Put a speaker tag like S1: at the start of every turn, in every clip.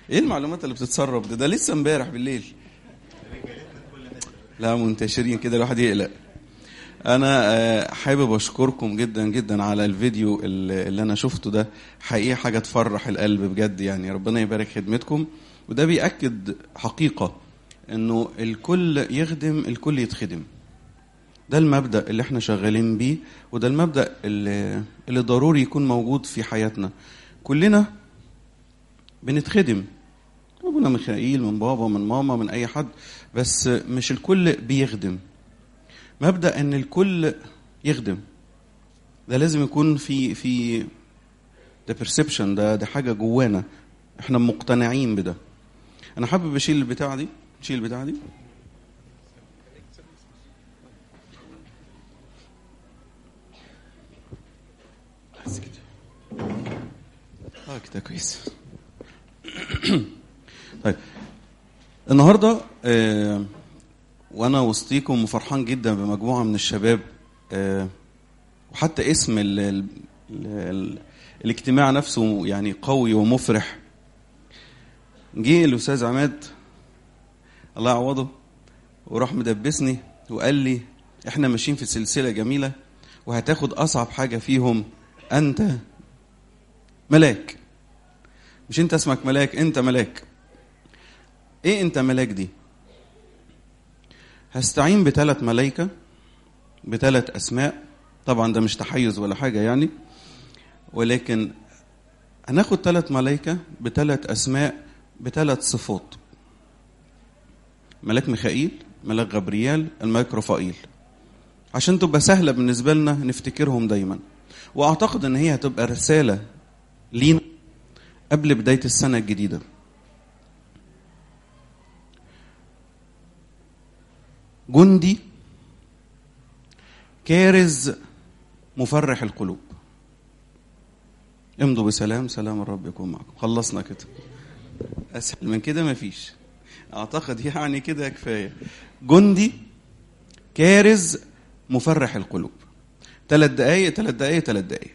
S1: ايه المعلومات اللي بتتسرب ده ده لسه امبارح بالليل لا منتشرين كده الواحد يقلق انا آه، حابب اشكركم جدا جدا على الفيديو اللي اللي انا شفته ده حقيقه حاجه تفرح القلب بجد يعني ربنا يبارك خدمتكم وده بيأكد حقيقه انه الكل يخدم الكل يتخدم ده المبدأ اللي احنا شغالين بيه وده المبدأ اللي, اللي ضروري يكون موجود في حياتنا كلنا بنتخدم ابونا ميخائيل من بابا من ماما من اي حد بس مش الكل بيخدم مبدا ان الكل يخدم ده لازم يكون في في ده بيرسبشن ده ده حاجه جوانا احنا مقتنعين بده انا حابب اشيل البتاعه دي شيل البتاعه دي بس كده اه كده كويس طيب النهارده آه وانا وسطيكم وفرحان جدا بمجموعه من الشباب آه وحتى اسم ال ال ال الاجتماع نفسه يعني قوي ومفرح جه الاستاذ عماد الله يعوضه وراح مدبسني وقال لي احنا ماشيين في سلسله جميله وهتاخد اصعب حاجه فيهم انت ملاك مش انت اسمك ملاك انت ملاك ايه انت ملاك دي هستعين بثلاث ملائكة بثلاث أسماء طبعا ده مش تحيز ولا حاجة يعني ولكن هناخد ثلاث ملائكة بثلاث أسماء بثلاث صفات ملاك ميخائيل ملاك غبريال الملاك رفائيل عشان تبقى سهلة بالنسبة لنا نفتكرهم دايما وأعتقد إن هي هتبقى رسالة لينا قبل بداية السنة الجديدة جندي كارز مفرح القلوب امضوا بسلام سلام الرب يكون معكم خلصنا كده اسهل من كده مفيش اعتقد يعني كده كفايه جندي كارز مفرح القلوب ثلاث دقايق ثلاث دقايق ثلاث دقايق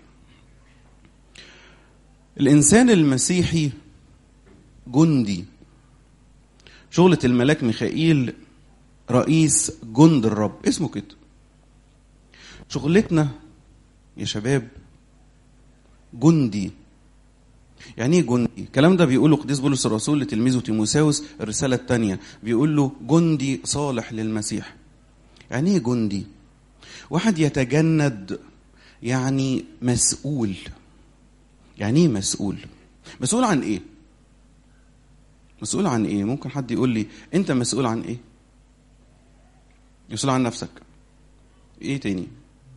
S1: الانسان المسيحي جندي شغلة الملاك ميخائيل رئيس جند الرب اسمه كده شغلتنا يا شباب جندي يعني ايه جندي الكلام ده بيقوله قديس بولس الرسول لتلميذه تيموساوس الرساله الثانيه بيقول له جندي صالح للمسيح يعني ايه جندي واحد يتجند يعني مسؤول يعني ايه مسؤول مسؤول عن ايه مسؤول عن ايه ممكن حد يقول لي انت مسؤول عن ايه مسؤول عن نفسك ايه تاني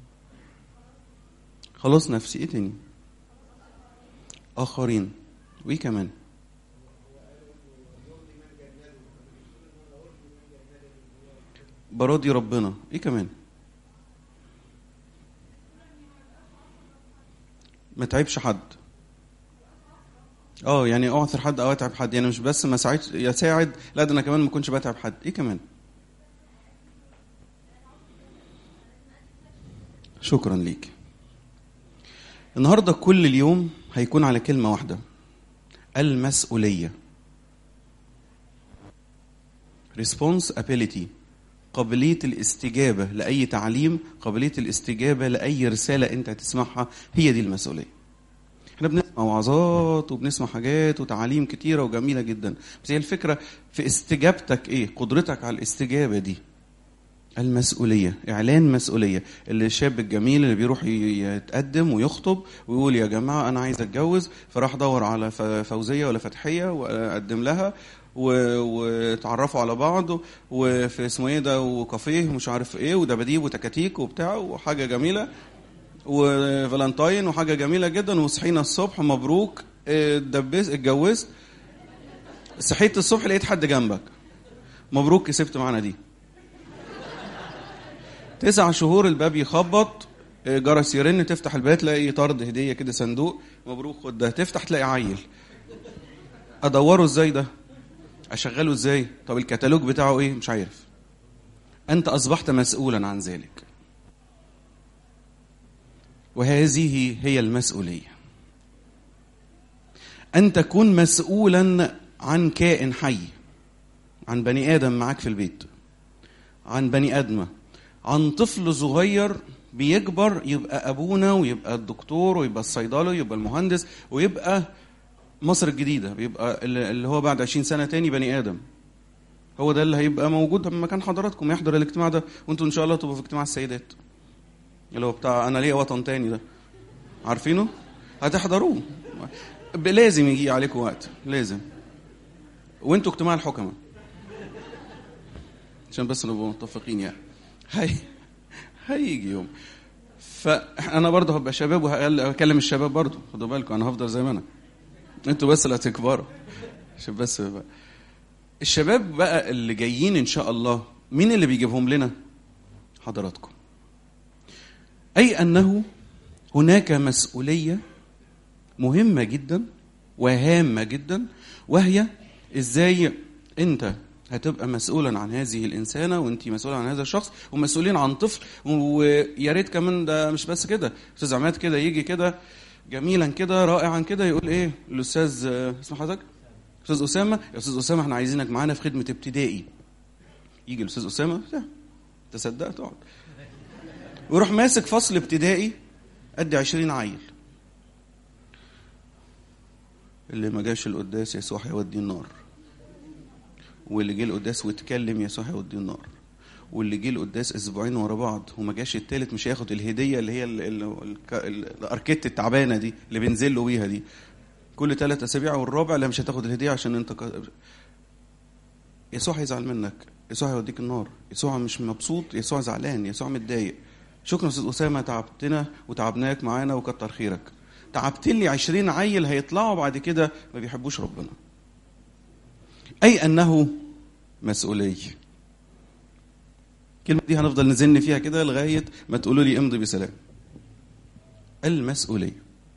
S1: خلاص نفسي ايه تاني اخرين وايه كمان براضي ربنا ايه كمان ما تعيبش حد اه يعني اعثر حد او اتعب حد يعني مش بس ما ساعدش يساعد لا ده انا كمان ما كنتش بتعب حد ايه كمان شكرا ليك النهارده كل اليوم هيكون على كلمه واحده المسؤوليه responsibility قابلية الاستجابة لأي تعليم قابلية الاستجابة لأي رسالة أنت هتسمعها هي دي المسؤولية احنا بنسمع وعظات وبنسمع حاجات وتعاليم كتيرة وجميلة جدا بس هي الفكرة في استجابتك ايه قدرتك على الاستجابة دي المسؤولية إعلان مسؤولية اللي الشاب الجميل اللي بيروح يتقدم ويخطب ويقول يا جماعة أنا عايز أتجوز فراح دور على فوزية ولا فتحية وأقدم لها وتعرفوا على بعض وفي اسمه ايه ده وكافيه ومش عارف ايه ودباديب وتكاتيك وبتاع وحاجه جميله وفالنتاين وحاجه جميله جدا وصحينا الصبح مبروك اتدبس اتجوزت صحيت الصبح لقيت حد جنبك مبروك كسبت معانا دي تسع شهور الباب يخبط جرس يرن تفتح الباب تلاقي طرد هديه كده صندوق مبروك خد ده تفتح تلاقي عيل ادوره ازاي ده اشغله ازاي طب الكتالوج بتاعه ايه مش عارف انت اصبحت مسؤولا عن ذلك وهذه هي المسؤوليه ان تكون مسؤولا عن كائن حي عن بني ادم معاك في البيت عن بني ادمه عن طفل صغير بيكبر يبقى ابونا ويبقى الدكتور ويبقى الصيدلي ويبقى المهندس ويبقى مصر الجديده بيبقى اللي اللي هو بعد 20 سنه تاني بني ادم هو ده اللي هيبقى موجود لما مكان حضراتكم يحضر الاجتماع ده وانتوا ان شاء الله تبقوا في اجتماع السيدات اللي هو بتاع انا ليا وطن تاني ده عارفينه هتحضروه ب- لازم يجي عليكم وقت لازم وانتوا اجتماع الحكماء عشان بس نبقى متفقين يعني هي هيجي يوم فانا برضه هبقى شباب وهكلم الشباب برضه خدوا بالكم انا هفضل زي ما انا انتوا بس اللي هتكبروا عشان بس بقى. الشباب بقى اللي جايين ان شاء الله مين اللي بيجيبهم لنا حضراتكم اي انه هناك مسؤوليه مهمه جدا وهامه جدا وهي ازاي انت هتبقى مسؤولا عن هذه الانسانه وانت مسؤوله عن هذا الشخص ومسؤولين عن طفل ويا ريت كمان ده مش بس كده استاذ عماد كده يجي كده جميلا كده رائعا كده يقول ايه الاستاذ آه، اسم حضرتك استاذ اسامه يا استاذ اسامه احنا عايزينك معانا في خدمه ابتدائي يجي الاستاذ اسامه لا تصدق تقعد ويروح ماسك فصل ابتدائي قد 20 عيل اللي ما جاش القداس يسوع هيوديه النار واللي جه القداس واتكلم يسوع هيوديه النار واللي جه القداس اسبوعين ورا بعض وما جاش التالت مش هياخد الهديه اللي هي ال- ال- الك- ال- الاركيت التعبانه دي اللي بينزل له بيها دي كل ثلاث اسابيع والرابع لا مش هتاخد الهديه عشان انت ك... يسوع هيزعل منك يسوع هيوديك النار يسوع مش مبسوط يسوع زعلان يسوع متضايق شكرا استاذ اسامه تعبتنا وتعبناك معانا وكتر خيرك تعبت لي 20 عيل هيطلعوا بعد كده ما بيحبوش ربنا اي انه مسؤوليه الكلمه دي هنفضل نزن فيها كده لغايه ما تقولوا لي امضي بسلام المسؤوليه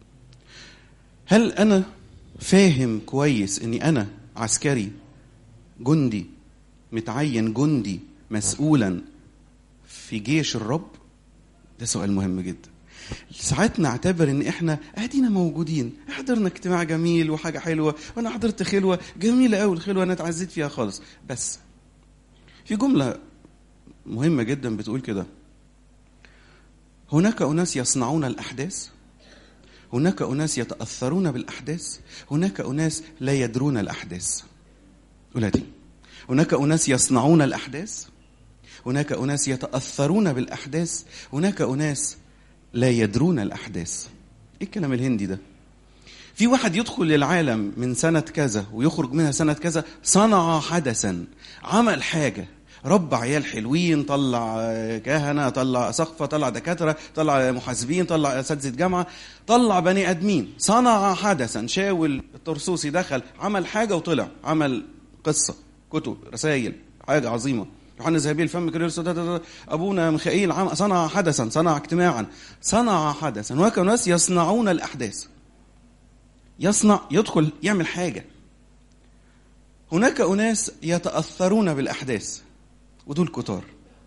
S1: هل انا فاهم كويس اني انا عسكري جندي متعين جندي مسؤولا في جيش الرب ده سؤال مهم جدا ساعات نعتبر ان احنا ادينا موجودين حضرنا اجتماع جميل وحاجه حلوه وانا حضرت خلوه جميله قوي الخلوه انا اتعزيت فيها خالص بس في جمله مهمه جدا بتقول كده هناك اناس يصنعون الاحداث هناك اناس يتاثرون بالاحداث هناك اناس لا يدرون الاحداث ولادي هناك اناس يصنعون الاحداث هناك اناس يتاثرون بالاحداث هناك اناس لا يدرون الاحداث ايه الكلام الهندي ده في واحد يدخل للعالم من سنة كذا ويخرج منها سنة كذا صنع حدثا عمل حاجة رب عيال حلوين طلع كهنة طلع سقفة طلع دكاترة طلع محاسبين طلع أساتذة جامعة طلع بني آدمين صنع حدثا شاول الترسوسي دخل عمل حاجة وطلع عمل قصة كتب رسائل حاجة عظيمة يوحنا ذهبي الفم كريرس ابونا ميخائيل عم صنع حدثا صنع اجتماعا صنع حدثا وهناك ناس يصنعون الاحداث يصنع يدخل يعمل حاجه هناك اناس يتاثرون بالاحداث ودول كتار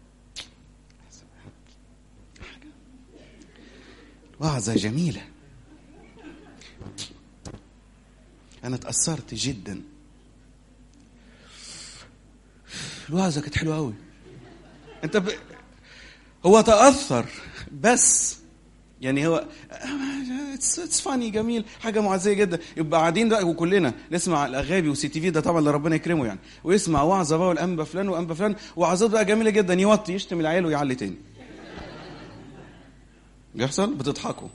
S1: وعظه جميله انا اتاثرت جدا الوعظه كانت حلوه قوي انت ب... هو تاثر بس يعني هو اتس فاني جميل حاجه معزيه جدا يبقى قاعدين بقى وكلنا نسمع الاغابي وسي تي في ده طبعا اللي ربنا يكرمه يعني ويسمع وعظه بقى والانبا فلان وانبا فلان وعظات بقى جميله جدا يوطي يشتم العيال ويعلي تاني بيحصل بتضحكوا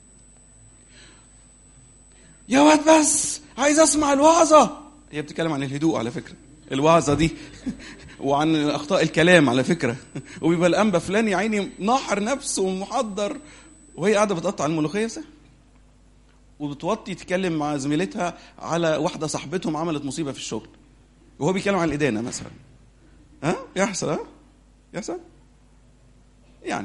S1: يا واد بس عايز اسمع الوعظه هي بتتكلم عن الهدوء على فكره الوعظه دي وعن اخطاء الكلام على فكره وبيبقى الانبا فلان يا عيني ناحر نفسه ومحضر وهي قاعده بتقطع الملوخيه سه وبتوطي تتكلم مع زميلتها على واحده صاحبتهم عملت مصيبه في الشغل وهو بيتكلم عن الادانه مثلا ها يحصل ها يحصل يعني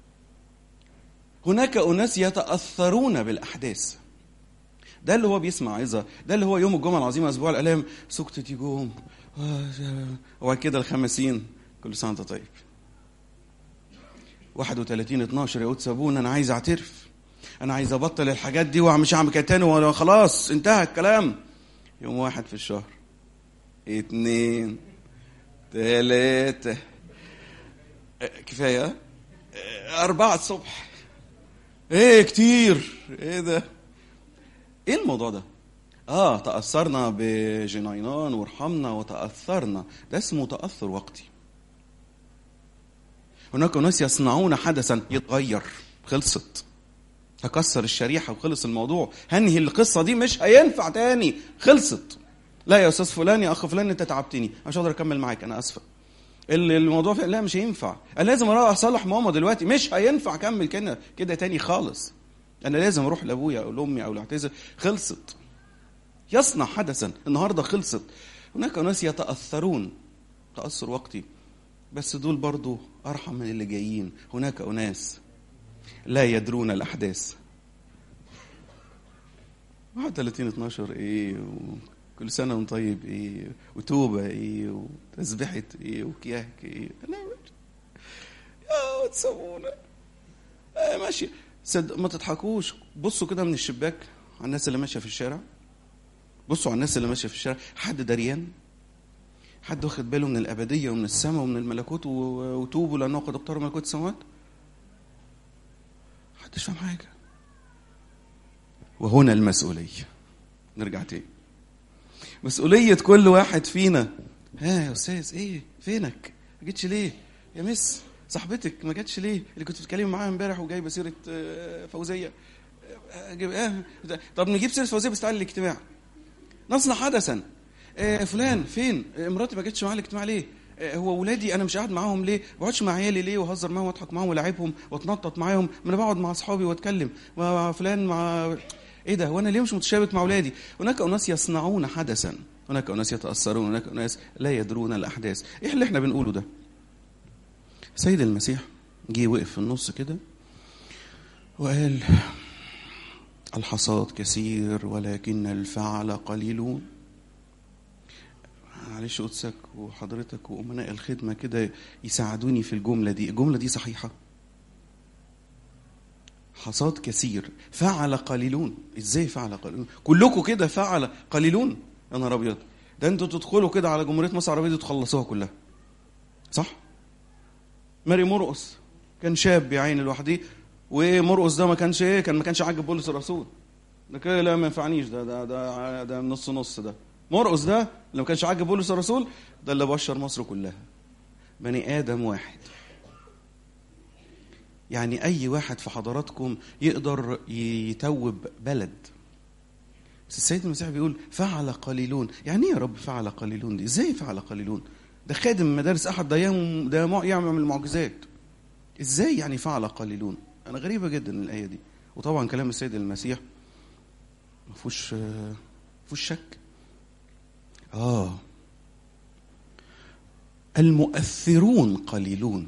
S1: هناك اناس يتاثرون بالاحداث ده اللي هو بيسمع عظه ده اللي هو يوم الجمعه العظيمه اسبوع الالام سكتت يجوم وبعد كده الخمسين كل سنه وانت طيب 31 12 يقول سابونا انا عايز اعترف انا عايز ابطل الحاجات دي ومش هعمل كده تاني وانا خلاص انتهى الكلام يوم واحد في الشهر اتنين تلاتة اه، كفاية اه؟ اه، أربعة الصبح ايه كتير ايه ده ايه الموضوع ده اه تأثرنا بجنينان وارحمنا وتأثرنا ده اسمه تأثر وقتي هناك ناس يصنعون حدثا يتغير خلصت تكسر الشريحة وخلص الموضوع هنهي القصة دي مش هينفع تاني خلصت لا يا أستاذ فلان يا أخ فلان أنت تعبتني أنا مش هقدر أكمل معاك أنا أسفة ال- الموضوع في لا مش هينفع انا لازم اروح اصلح ماما دلوقتي مش هينفع اكمل كده كده تاني خالص انا لازم اروح لابويا او لامي او لاعتذر خلصت يصنع حدثا النهارده خلصت هناك ناس يتاثرون تاثر وقتي بس دول برضو ارحم من اللي جايين هناك اناس لا يدرون الاحداث 31 12 ايه وكل سنه وانت طيب ايه وتوبه ايه وتسبحه ايه وكياك ايه انا مش- يا تسوونا آه ماشي صد... ما تضحكوش بصوا كده من الشباك على الناس اللي ماشيه في الشارع بصوا على الناس اللي ماشيه في الشارع حد دريان حد واخد باله من الابديه ومن السماء ومن الملكوت و... وتوبوا لانه قد اقترب ملكوت السماوات محدش فاهم حاجه وهنا المسؤوليه نرجع تاني مسؤوليه كل واحد فينا ها يا استاذ ايه فينك ما جيتش ليه يا مس صاحبتك ما جاتش ليه اللي كنت بتتكلم معاها امبارح وجايبه سيره آه، فوزيه آه، جايب- اه طب نجيب سيره فوزيه بس تعالى الاجتماع نصنع حدثا آه، فلان فين آه، مراتي ما جاتش معايا الاجتماع ليه آه، هو ولادي انا مش قاعد معاهم ليه ما بقعدش مع عيالي ليه واهزر معاهم واضحك معاهم والعبهم واتنطط معاهم ما انا بقعد مع اصحابي واتكلم مع فلان مع ايه ده وانا ليه مش متشابك مع اولادي هناك اناس يصنعون حدثا هناك اناس يتاثرون هناك اناس لا يدرون الاحداث ايه اللي احنا بنقوله ده سيد المسيح جه وقف في النص كده وقال الحصاد كثير ولكن الفعل قليلون معلش قدسك وحضرتك وامناء الخدمه كده يساعدوني في الجمله دي الجمله دي صحيحه حصاد كثير فعل قليلون ازاي فعل قليلون كلكم كده فعل قليلون يا نهار ابيض ده انتوا تدخلوا كده على جمهوريه مصر العربيه دي تخلصوها كلها صح ماري مرقص كان شاب يا عيني لوحده ومرقص ده ما كانش ايه كان ما كانش عاجب بولس الرسول ده كده لا ما ينفعنيش ده ده ده ده نص نص ده مرقص ده اللي ما كانش عاجب بولس الرسول ده اللي بشر مصر كلها بني ادم واحد يعني اي واحد في حضراتكم يقدر يتوب بلد بس السيد المسيح بيقول فعل قليلون يعني ايه يا رب فعل قليلون دي ازاي فعل قليلون ده خادم مدارس احد ده يوم ده مع- يعمل معجزات ازاي يعني فعل قليلون انا غريبه جدا الايه دي وطبعا كلام السيد المسيح ما فيهوش ما فيهوش شك اه المؤثرون قليلون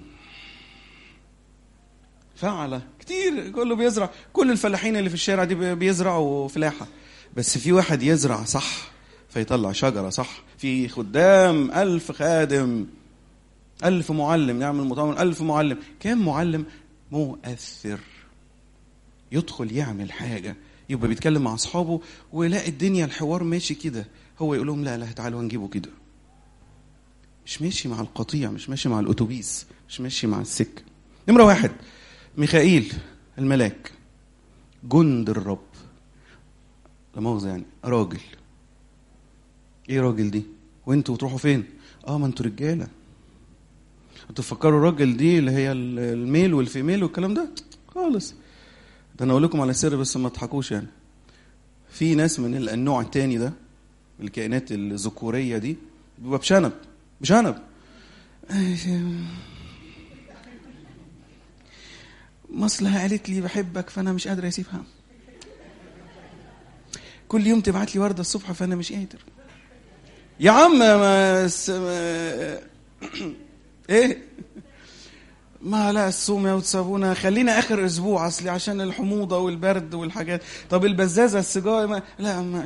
S1: فعل كتير كله بيزرع كل الفلاحين اللي في الشارع دي بي- بيزرعوا فلاحة بس في واحد يزرع صح فيطلع شجرة صح في خدام ألف خادم ألف معلم يعمل مطعم ألف معلم كم معلم مؤثر يدخل يعمل حاجة يبقى بيتكلم مع أصحابه ويلاقي الدنيا الحوار ماشي كده هو يقول لهم لا لا تعالوا هنجيبه كده مش ماشي مع القطيع مش ماشي مع الأتوبيس مش ماشي مع السكة نمرة واحد ميخائيل الملاك جند الرب لا مؤاخذة يعني راجل ايه راجل دي وانتوا تروحوا فين اه ما انتوا رجاله انتوا تفكروا الراجل دي اللي هي ال- الميل والفيميل والكلام ده خالص ده انا اقول لكم على سر بس ما تضحكوش يعني في ناس من ال- النوع التاني ده الكائنات الذكوريه دي بيبقى بشنب بشنب مصلها قالت لي بحبك فانا مش قادر اسيبها كل يوم تبعت لي ورده الصبح فانا مش قادر يا عم ما, س... ما... ايه ما لا الصوم يا وتسابونا خلينا اخر اسبوع اصلي عشان الحموضه والبرد والحاجات طب البزازه السيجاره ما... لا ما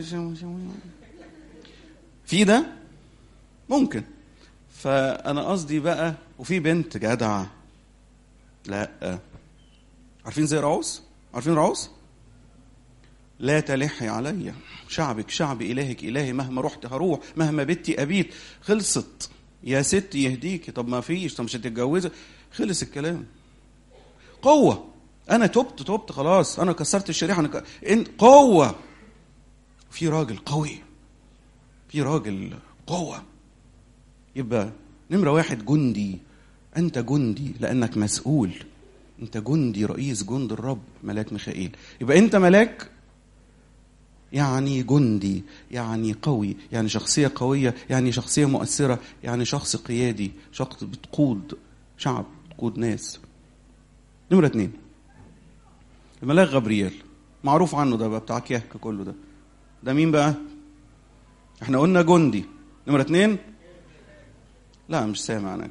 S1: في ده ممكن فانا قصدي بقى وفي بنت جدعه لا عارفين زي رعوز عارفين رعوز لا تلحي علي شعبك شعب إلهك إلهي مهما رحت هروح مهما بتي أبيت خلصت يا ست يهديكي طب ما فيش طب مش هتتجوزي خلص الكلام قوة أنا تبت تبت خلاص أنا كسرت الشريحة أنا ك... إن- قوة في راجل قوي في راجل قوة يبقى نمرة واحد جندي أنت جندي لأنك مسؤول أنت جندي رئيس جند الرب ملاك ميخائيل يبقى أنت ملاك يعني جندي يعني قوي يعني شخصية قوية يعني شخصية مؤثرة يعني شخص قيادي شخص بتقود شعب بتقود ناس نمرة اتنين الملاك غبريال معروف عنه ده بقى بتاع كيهك كله ده ده مين بقى احنا قلنا جندي نمرة اتنين لا مش سامع انا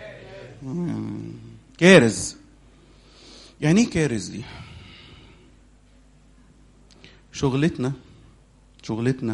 S1: كارز يعني ايه كارز دي شغلتنا شغلتنا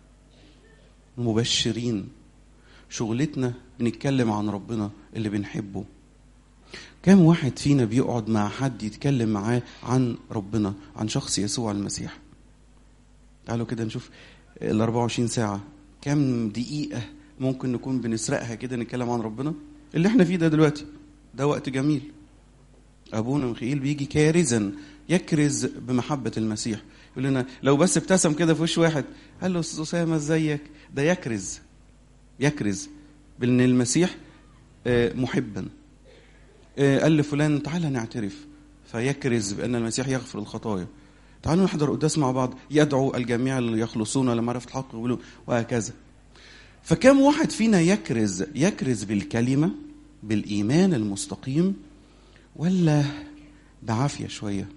S1: مبشرين شغلتنا بنتكلم عن ربنا اللي بنحبه كم واحد فينا بيقعد مع حد يتكلم معاه عن ربنا عن شخص يسوع المسيح تعالوا كده نشوف ال 24 ساعة كم دقيقة ممكن نكون بنسرقها كده نتكلم عن ربنا اللي احنا فيه ده دلوقتي ده وقت جميل ابونا ميخائيل بيجي كارزا يكرز بمحبة المسيح يقول لنا لو بس ابتسم كده في وش واحد قال له استاذ اسامه ازيك ده يكرز يكرز بان المسيح آه، محبا آه، قال لفلان تعالى نعترف فيكرز بان المسيح يغفر الخطايا تعالوا نحضر قداس مع بعض يدعو الجميع ليخلصون لمعرفة الحق يقولوا وهكذا فكم واحد فينا يكرز يكرز بالكلمة بالإيمان المستقيم ولا بعافية شوية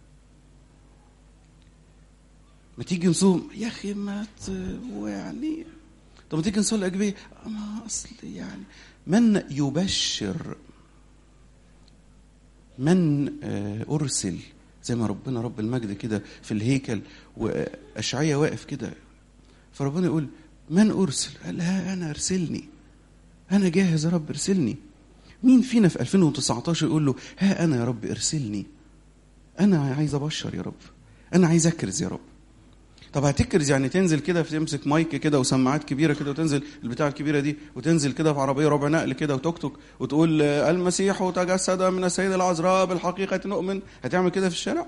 S1: ما تيجي نصوم يا أخي ما ت- يعني طب ما تيجي نصلي الأجبية ما أصل يعني من يبشر من آه، أرسل زي ما ربنا رب المجد كده في الهيكل وأشعية واقف كده فربنا يقول من أرسل قال ها أنا أرسلني أنا جاهز يا رب ارسلني مين فينا في 2019 يقول له ها أنا يا رب ارسلني أنا عايز أبشر يا رب أنا عايز أكرز يا رب طب هتكرز يعني تنزل كده تمسك مايك كده وسماعات كبيره كده وتنزل البتاع الكبيره دي وتنزل كده في عربيه ربع نقل كده وتوك توك وتقول آه، المسيح تجسد من السيده العذراء بالحقيقه نؤمن هتعمل كده في الشارع؟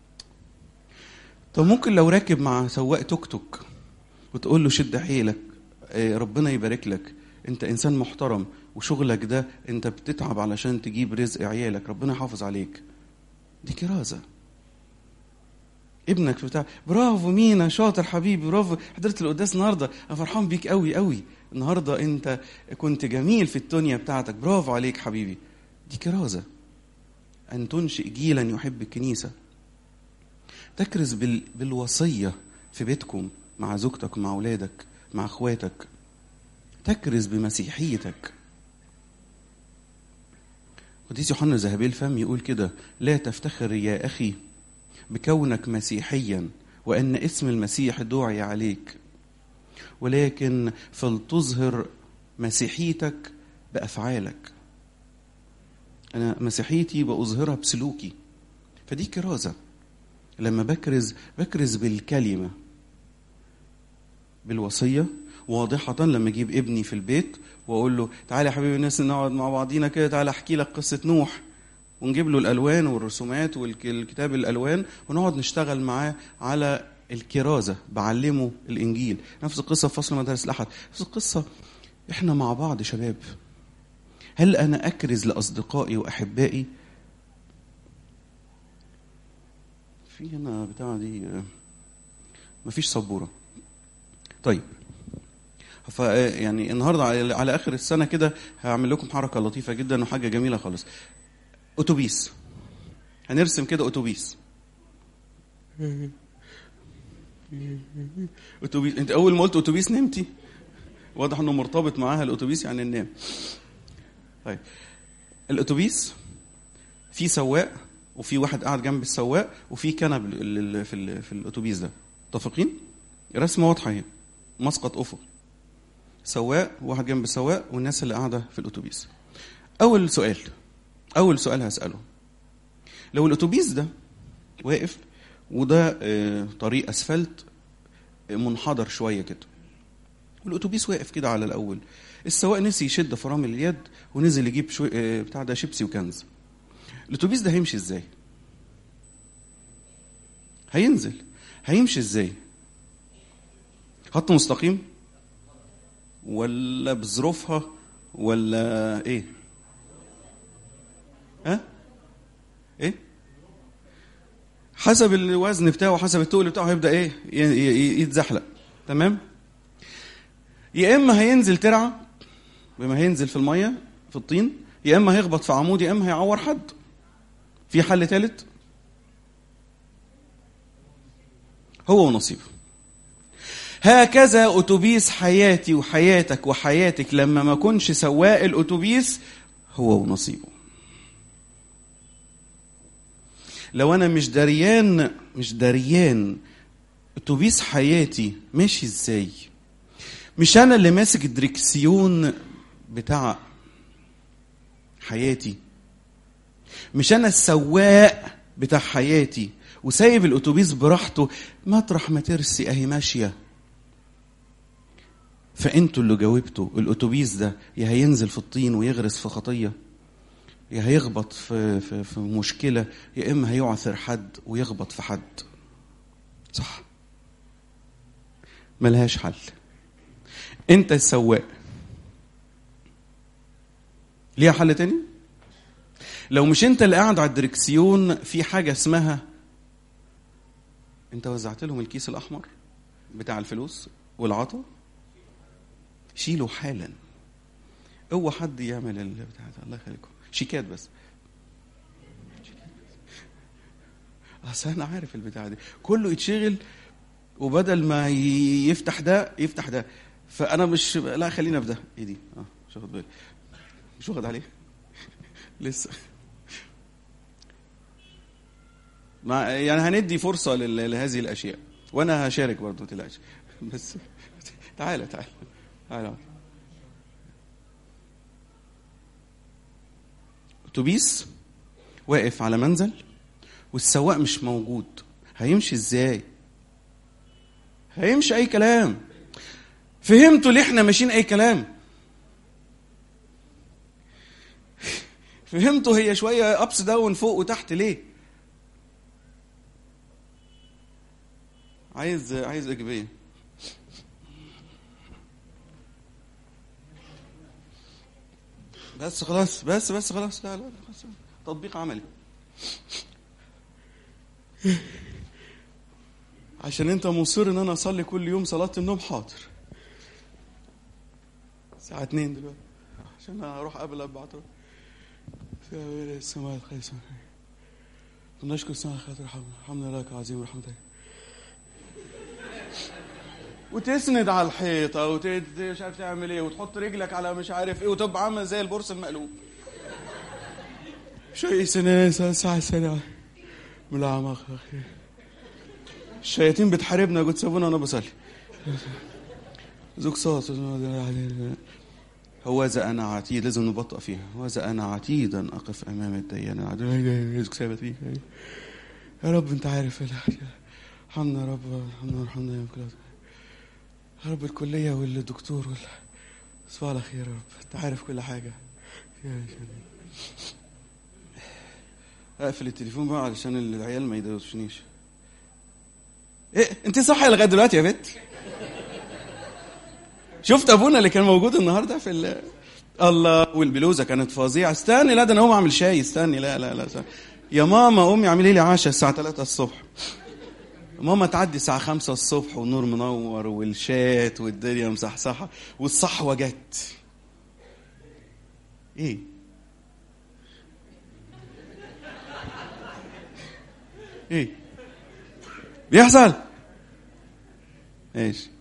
S1: طب ممكن لو راكب مع سواق توك توك وتقول له شد حيلك آه، ربنا يبارك لك انت انسان محترم وشغلك ده انت بتتعب علشان تجيب رزق عيالك ربنا يحافظ عليك دي كرازه ابنك بتاع برافو مينا شاطر حبيبي برافو حضرت القداس النهارده انا فرحان بيك قوي قوي النهارده انت كنت جميل في الدنيا بتاعتك برافو عليك حبيبي دي كرازه ان تنشئ جيلا يحب الكنيسه تكرز بال... بالوصيه في بيتكم مع زوجتك مع اولادك مع اخواتك تكرز بمسيحيتك قديس يوحنا ذهبي الفم يقول كده لا تفتخر يا اخي بكونك مسيحيا وان اسم المسيح دعي عليك ولكن فلتظهر مسيحيتك بافعالك انا مسيحيتي باظهرها بسلوكي فدي كرازه لما بكرز بكرز بالكلمه بالوصيه واضحة لما اجيب ابني في البيت واقول له تعالى يا حبيبي الناس نقعد مع بعضينا كده تعالى احكي لك قصة نوح ونجيب له الالوان والرسومات والكتاب الالوان ونقعد نشتغل معاه على الكرازه بعلمه الانجيل نفس القصه في فصل مدارس الاحد نفس القصه احنا مع بعض شباب هل انا اكرز لاصدقائي واحبائي في هنا بتاع دي آه، مفيش سبوره طيب ف يعني النهارده على على اخر السنه كده هعمل لكم حركه لطيفه جدا وحاجه جميله خالص اتوبيس هنرسم كده اتوبيس اتوبيس انت اول ما قلت اتوبيس نمتي واضح انه مرتبط معاها الاتوبيس يعني ننام طيب الاتوبيس في سواق وفي واحد قاعد جنب السواق وفي كنب ال- ال- في ال- في الاتوبيس ده متفقين رسمه واضحه اهي مسقط افق سواق واحد جنب السواق والناس اللي قاعده في الاتوبيس اول سؤال اول سؤال هساله لو الاتوبيس ده واقف وده آه، طريق اسفلت آه، منحدر شويه كده والاتوبيس واقف كده على الاول السواق نسي يشد فرامل اليد ونزل يجيب شوي آه، بتاع ده شيبسي وكنز الاتوبيس ده هيمشي ازاي هينزل هيمشي ازاي خط مستقيم ولا بظروفها ولا ايه ها ايه حسب الوزن بتاعه حسب التقل بتاعه هيبدا ايه ي- ي- يتزحلق تمام يا اما هينزل ترعه بما هينزل في الميه في الطين يا اما هيخبط في عمود يا اما هيعور حد في حل ثالث هو ونصيبه هكذا اتوبيس حياتي وحياتك وحياتك لما ما كنش سواق الاتوبيس هو ونصيبه لو انا مش دريان مش دريان اتوبيس حياتي ماشي ازاي مش انا اللي ماسك الدركسيون بتاع حياتي مش انا السواق بتاع حياتي وسايب الاتوبيس براحته مطرح ما ترسي اهي ماشيه فانتوا اللي جاوبتوا الاتوبيس ده يا هينزل في الطين ويغرس في خطيه يا هيخبط في, في, في مشكله يا اما هيعثر حد ويخبط في حد صح ملهاش حل انت السواق ليها حل تاني لو مش انت اللي قاعد على الدركسيون في حاجه اسمها انت وزعت لهم الكيس الاحمر بتاع الفلوس والعطا شيله حالا اوعى حد يعمل البتاع ده الله يخليكم شيكات بس اصل انا عارف البتاع دي كله يتشغل وبدل ما ي- يفتح ده يفتح ده فانا مش لا خلينا في ده ايه دي اه مش واخد بالي مش واخد عليه لسه مع يعني هندي فرصه لل- لهذه الاشياء وانا هشارك برضه ما تقلقش بس تعالى تعالى تعالى اتوبيس واقف على منزل والسواق مش موجود هيمشي ازاي هيمشي اي كلام فهمتوا ليه احنا ماشيين اي كلام فهمتوا هي شويه ابس داون فوق وتحت ليه عايز عايز ايجابيه بس خلاص بس بس خلاص لا لا خلاص تطبيق عملي عشان انت مصر ان انا اصلي كل يوم صلاه النوم حاضر الساعه 2 دلوقتي عشان اروح قبل ابو عطر السماء الخير نشكر السماء خاطر الحمد لله لك عظيم ورحمتك وتسند على الحيطه وت مش عارف تعمل ايه وتحط رجلك على مش عارف ايه وتبقى عامل زي البورس المقلوب شيء سنة ساعة سنة ملعمة أخي الشياطين بتحاربنا قلت سابونا وانا بصلي زوج صوت هوذا انا عتيد لازم نبطأ فيها هوذا انا عتيدا اقف امام الديان زوج ثابت فيك يا رب انت عارف الحمد يا رب الحمد الحمد يا رب يا رب الكلية والدكتور وال تصبح على خير يا رب انت عارف كل حاجة يا اقفل التليفون بقى علشان العيال ما يدوشنيش ايه انت صاحيه لغايه دلوقتي يا بت شفت ابونا اللي كان موجود النهارده في ال... الله والبلوزه كانت فظيعه استني لا ده انا اقوم اعمل شاي استني لا لا لا استني. يا ماما امي اعملي لي عشاء الساعه 3 الصبح ماما تعدي الساعة خمسة الصبح والنور منور والشات والدنيا مصحصحة والصحوة جت ايه ايه بيحصل ماشي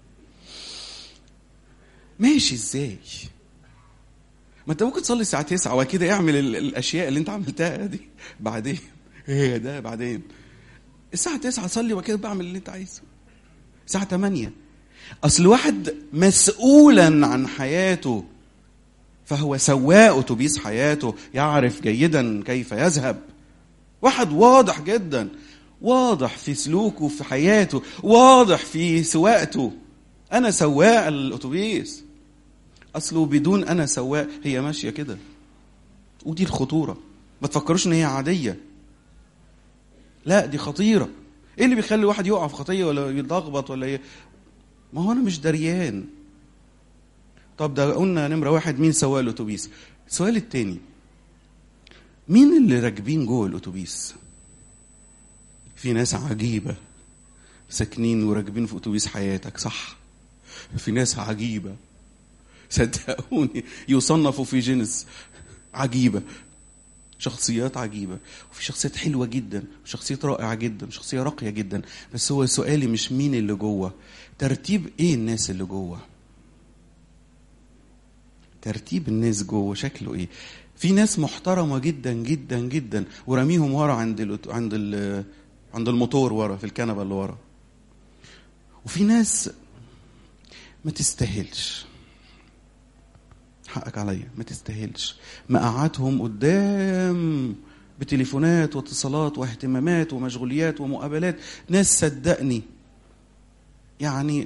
S1: ماشي ازاي ما انت ممكن تصلي الساعة 9 وكده اعمل ال- الاشياء اللي انت عملتها دي بعدين ايه ده بعدين الساعة 9 صلي وكده بعمل اللي انت عايزه الساعة 8 اصل واحد مسؤولا عن حياته فهو سواق اتوبيس حياته يعرف جيدا كيف يذهب واحد واضح جدا واضح في سلوكه في حياته واضح في سواقته انا سواق الاتوبيس اصله بدون انا سواق هي ماشيه كده ودي الخطوره ما تفكروش ان هي عاديه لا دي خطيره ايه اللي بيخلي الواحد يقع في خطيه ولا يتلخبط ولا ي... ما هو انا مش دريان طب ده قلنا نمره واحد مين سواق الاتوبيس السؤال التاني مين اللي راكبين جوه الاتوبيس في ناس عجيبه ساكنين وراكبين في اتوبيس حياتك صح في ناس عجيبه صدقوني يصنفوا في جنس عجيبه شخصيات عجيبه وفي شخصيات حلوه جدا وشخصيات رائعه جدا وشخصيه راقيه جدا بس هو سؤالي مش مين اللي جوه ترتيب ايه الناس اللي جوه ترتيب الناس جوه شكله ايه في ناس محترمه جدا جدا جدا ورميهم ورا عند ال عند ال عند الموتور ورا في الكنبه اللي ورا وفي ناس ما تستاهلش حقك عليا ما تستاهلش مقعدهم قدام بتليفونات واتصالات واهتمامات ومشغوليات ومقابلات ناس صدقني يعني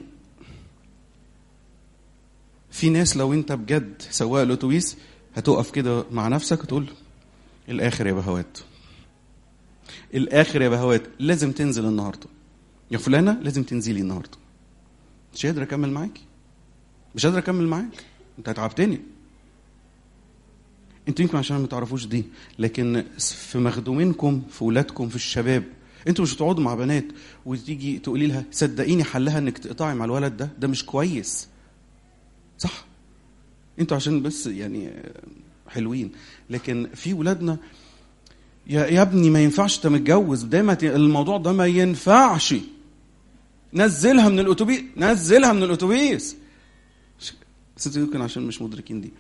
S1: في ناس لو انت بجد سواق الاتوبيس هتقف كده مع نفسك وتقول الاخر يا بهوات الاخر يا بهوات لازم تنزل النهارده يا فلانه لازم تنزلي النهارده مش قادر اكمل معاكي مش قادر اكمل معاك انت هتعبتني انتوا يمكن عشان ما تعرفوش دي لكن في مخدومينكم في ولادكم في الشباب انتوا مش هتقعدوا مع بنات وتيجي تقولي لها صدقيني حلها انك تقطعي مع الولد ده ده مش كويس صح انتوا عشان بس يعني حلوين لكن في ولادنا يا يا ابني ما ينفعش انت متجوز دايما الموضوع ده ما ينفعش نزلها من الاتوبيس نزلها من الاتوبيس بس انتوا يمكن عشان مش مدركين دي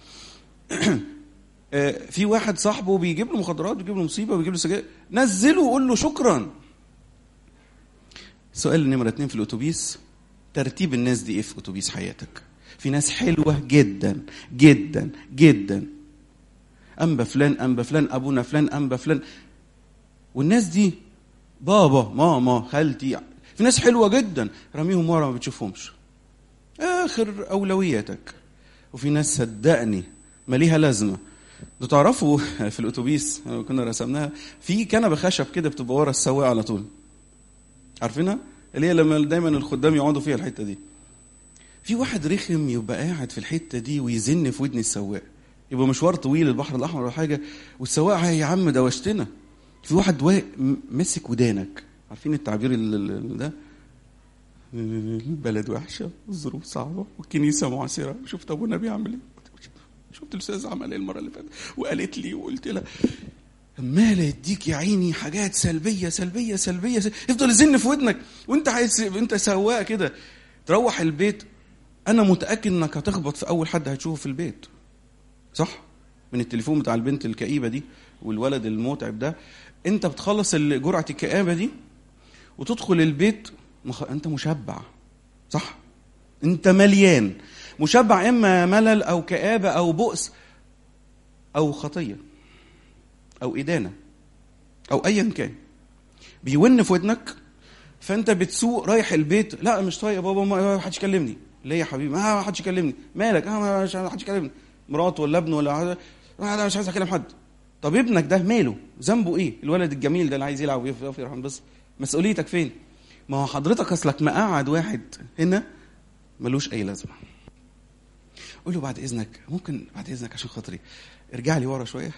S1: في واحد صاحبه بيجيب له مخدرات بيجيب له مصيبه بيجيب له سجاير نزله وقول له شكرا سؤال نمرة اتنين في الاتوبيس ترتيب الناس دي ايه في اتوبيس حياتك في ناس حلوة جدا جدا جدا أنبا فلان أنبا فلان أبونا فلان أنبا فلان والناس دي بابا ماما خالتي في ناس حلوة جدا رميهم ورا ما بتشوفهمش آخر أولوياتك وفي ناس صدقني ما ليها لازمة انتوا تعرفوا في الأتوبيس كنا رسمناها في كنبة خشب كده بتبقى ورا السواق على طول عارفينها؟ اللي هي لما دايما الخدام يقعدوا فيها الحتة دي في واحد رخم يبقى قاعد في الحته دي ويزن في ودن السواق يبقى مشوار طويل البحر الاحمر ولا حاجه والسواق يا عم دوشتنا في واحد واقف ماسك ودانك عارفين التعبير ده البلد وحشه الظروف صعبه والكنيسه معسره شفت ابونا بيعمل ايه شفت الاستاذ عمل ايه المره اللي فاتت وقالت لي وقلت لها عمال يديك يا عيني حاجات سلبيه سلبيه سلبيه, سلبية. يفضل يزن في ودنك وانت عايز انت سواق كده تروح البيت انا متاكد انك هتخبط في اول حد هتشوفه في البيت صح من التليفون بتاع البنت الكئيبه دي والولد المتعب ده انت بتخلص جرعه الكآبه دي وتدخل البيت مخ... انت مشبع صح انت مليان مشبع اما ملل او كآبه او بؤس او خطيه او ادانه او ايا كان بيون في ودنك فانت بتسوق رايح البيت لا مش طايق يا بابا ما حدش يكلمني ليه يا حبيبي ما حدش يكلمني مالك اه مش حدش يكلمني مراته ولا ابنه ولا لا مش عايز اكلم حد طب ابنك ده ماله ذنبه ايه الولد الجميل ده اللي عايز يلعب ويقف يرحم بس مسؤوليتك فين ما هو حضرتك اصلك مقعد واحد هنا ملوش اي لازمه قول له بعد اذنك ممكن بعد اذنك عشان خاطري ارجع لي ورا شويه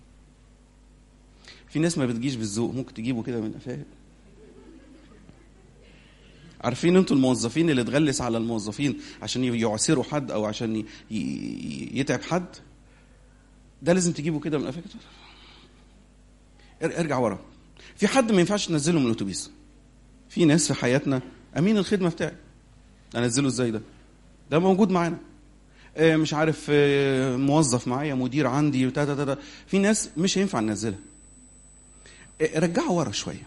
S1: في ناس ما بتجيش بالذوق ممكن تجيبه كده من قفاه عارفين انتوا الموظفين اللي تغلس على الموظفين عشان يعسروا حد او عشان يتعب حد ده لازم تجيبه كده من قفاك ارجع ورا في حد ما ينفعش تنزله من الاتوبيس في ناس في حياتنا امين الخدمه بتاعي انزله ازاي ده ده موجود معانا مش عارف موظف معايا مدير عندي تا تا تا في ناس مش هينفع ننزلها رجعوا ورا شويه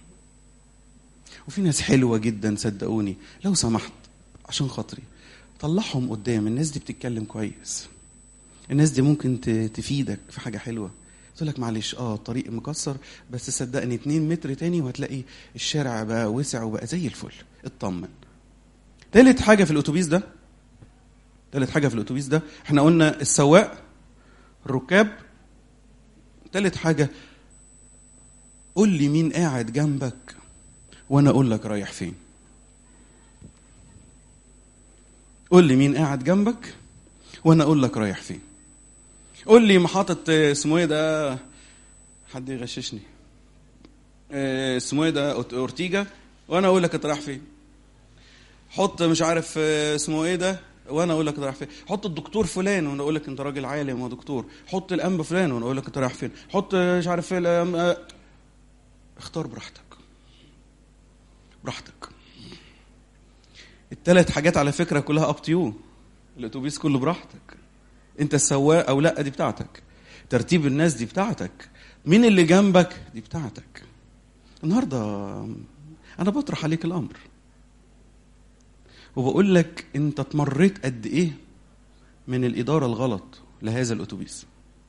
S1: وفي ناس حلوة جدا صدقوني لو سمحت عشان خاطري طلعهم قدام الناس دي بتتكلم كويس الناس دي ممكن تفيدك في حاجة حلوة قلت لك معلش اه الطريق مكسر بس صدقني 2 متر تاني وهتلاقي الشارع بقى وسع وبقى زي الفل اطمن تالت حاجه في الاتوبيس ده تالت حاجه في الاتوبيس ده احنا قلنا السواق الركاب تالت حاجه قول لي مين قاعد جنبك وانا اقول لك رايح فين قول لي مين قاعد جنبك وانا اقول لك رايح فين قول لي محطة اسمه ايه ده حد يغششني آه، اسمه ايه ده أورت- اورتيجا وانا اقول لك انت رايح فين حط مش عارف آه، اسمه ايه ده وانا اقول لك انت رايح فين حط الدكتور فلان وانا اقول لك انت راجل عالم ودكتور حط الانبا فلان وانا اقول لك انت رايح فين حط آه، مش عارف ايه الأم- آه، اختار براحتك براحتك الثلاث حاجات على فكره كلها اب تو الاتوبيس كله براحتك انت السواق او لا دي بتاعتك ترتيب الناس دي بتاعتك مين اللي جنبك دي بتاعتك النهارده انا بطرح عليك الامر وبقول لك انت اتمريت قد ايه من الاداره الغلط لهذا الاتوبيس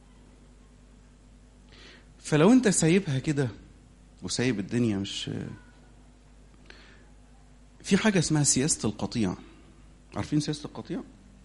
S1: فلو انت سايبها كده وسايب الدنيا مش في حاجه اسمها سياسه القطيع عارفين سياسه القطيع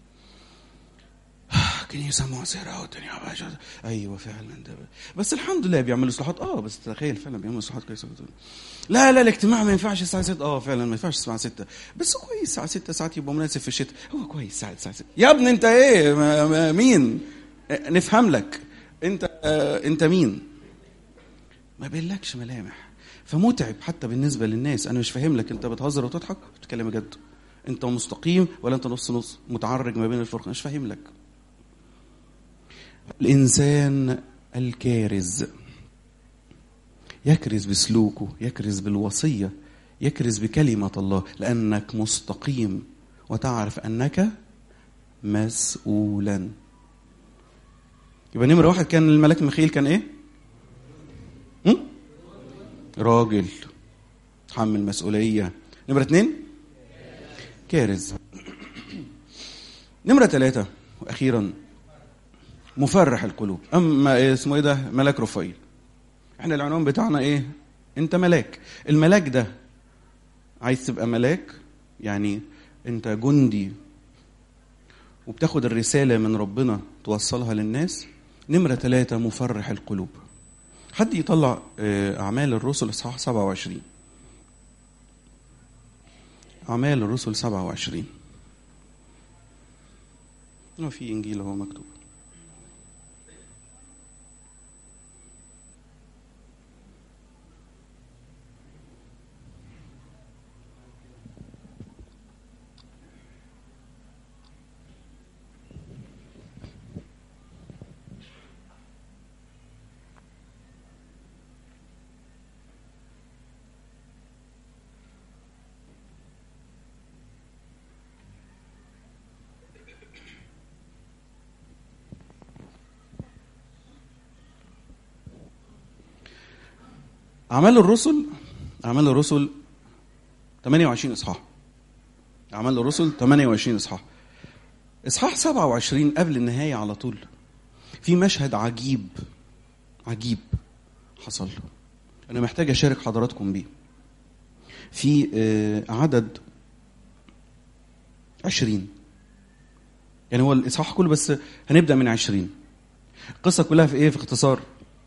S1: كنيسه معسره والدنيا باشا ايوه فعلا ده بس الحمد لله بيعملوا اصلاحات اه بس تخيل فعلا بيعملوا اصلاحات كويسه جدا لا لا الاجتماع ما ينفعش الساعه 6 اه فعلا ما ينفعش الساعه 6 بس كويس الساعه 6 ساعات يبقى مناسب في الشتاء هو كويس الساعه الساعه 6 يا ابني انت ايه ما ما مين آه، نفهم لك انت آه انت مين ما بينلكش ملامح فمتعب حتى بالنسبه للناس انا مش فاهم لك انت بتهزر وتضحك بتتكلم جد انت مستقيم ولا انت نص نص متعرج ما بين الفرق مش فاهم لك الانسان الكارز يكرز بسلوكه يكرز بالوصيه يكرز بكلمه الله لانك مستقيم وتعرف انك مسؤولا يبقى نمره واحد كان الملاك ميخائيل كان ايه هم؟ راجل تحمل مسؤوليه نمره اتنين كارز نمره ثلاثه واخيرا مفرح القلوب اما إيه اسمه ايه ده ملاك رفايل احنا العنوان بتاعنا ايه انت ملاك الملاك ده عايز تبقى ملاك يعني انت جندي وبتاخد الرسالة من ربنا توصلها للناس نمرة ثلاثة مفرح القلوب حد يطلع آه، أعمال الرسل إصحاح 27 أعمال الرسل 27 هو في إنجيل هو مكتوب أعمال الرسل أعمال الرسل 28 إصحاح أعمال الرسل 28 إصحاح إصحاح 27 قبل النهاية على طول في مشهد عجيب عجيب حصل أنا محتاج أشارك حضراتكم بيه في آه، عدد 20 يعني هو الإصحاح كله بس هنبدأ من 20 القصة كلها في إيه في اختصار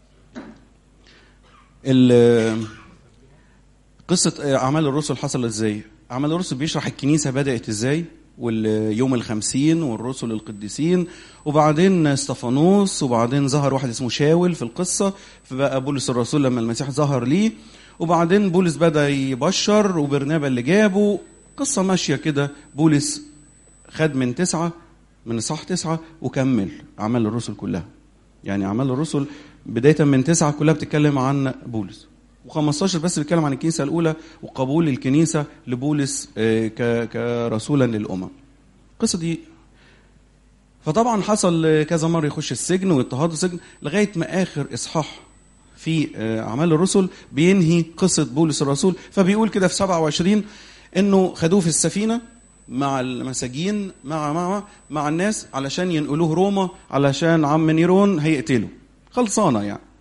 S1: ال- قصة أعمال الرسل حصلت إزاي؟ أعمال الرسل بيشرح الكنيسة بدأت إزاي؟ واليوم الخمسين والرسل القديسين وبعدين استفانوس وبعدين ظهر واحد اسمه شاول في القصة فبقى بولس الرسول لما المسيح ظهر ليه وبعدين بولس بدأ يبشر وبرنابا اللي جابه قصة ماشية كده بولس خد من تسعة من صح تسعة وكمل أعمال الرسل كلها يعني أعمال الرسل بداية من تسعة كلها بتتكلم عن بولس و15 بس بيتكلم عن الكنيسة الأولى وقبول الكنيسة لبولس آه، ك- كرسولا للأمم القصة دي فطبعا حصل آه، كذا مرة يخش السجن واضطهاد السجن لغاية ما آخر إصحاح في آه، أعمال الرسل بينهي قصة بولس الرسول فبيقول كده في 27 إنه خدوه في السفينة مع المساجين مع مع مع الناس علشان ينقلوه روما علشان عم نيرون هيقتله خلصانة يعني